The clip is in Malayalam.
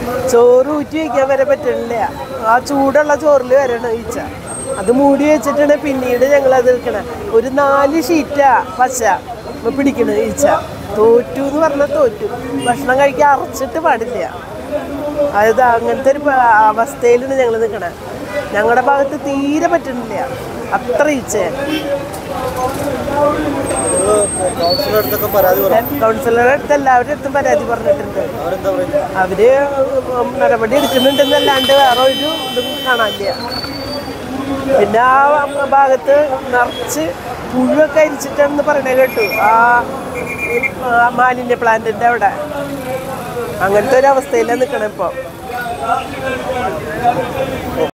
ചോറ് ഊറ്റി വയ്ക്കാൻ വരെ പറ്റണില്ല ആ ചൂടുള്ള ചോറിൽ വരണം ഈച്ച അത് മൂടി വെച്ചിട്ടാണ് പിന്നീട് ഞങ്ങൾ അത് വെക്കണേ ഒരു നാല് ഷീറ്റാ പശ പിടിക്കണ ഈച്ച തോറ്റു എന്ന് പറഞ്ഞാൽ തോറ്റു ഭക്ഷണം കഴിക്കാൻ അറച്ചിട്ട് പാടില്ല അതായത് അങ്ങനത്തെ ഒരു പ- അവസ്ഥയിലാണ് ഞങ്ങൾ നിൽക്കണേ ഞങ്ങളുടെ ഭാഗത്ത് തീരെ പറ്റണില്ല അത്ര ഈച്ചയാണ് കൗൺസിലർ അടുത്തൊക്കെ പരാതി പറഞ്ഞു കൗൺസിലറുടെ അടുത്ത് എല്ലാവരുടെ അടുത്തും പരാതി പറഞ്ഞിട്ടുണ്ട് അവരെന്താ പറയുന്നത് അവര് നടപടി എടുക്കുന്നുണ്ടെന്നല്ലാണ്ട് വേറെ ഒരു ഇതും കാണാനില്ല പിന്നെ ആ ഭാഗത്ത് നിറച്ച് പുഴുവൊക്കെ അരിച്ചിട്ടാണെന്ന് പറയണ കേട്ടു ആ ആ മാലിന്യ പ്ലാന്റിന്റെ അവിടെ അങ്ങനത്തെ ഒരു അവസ്ഥയിലാണ് നിൽക്കണം ഇപ്പോൾ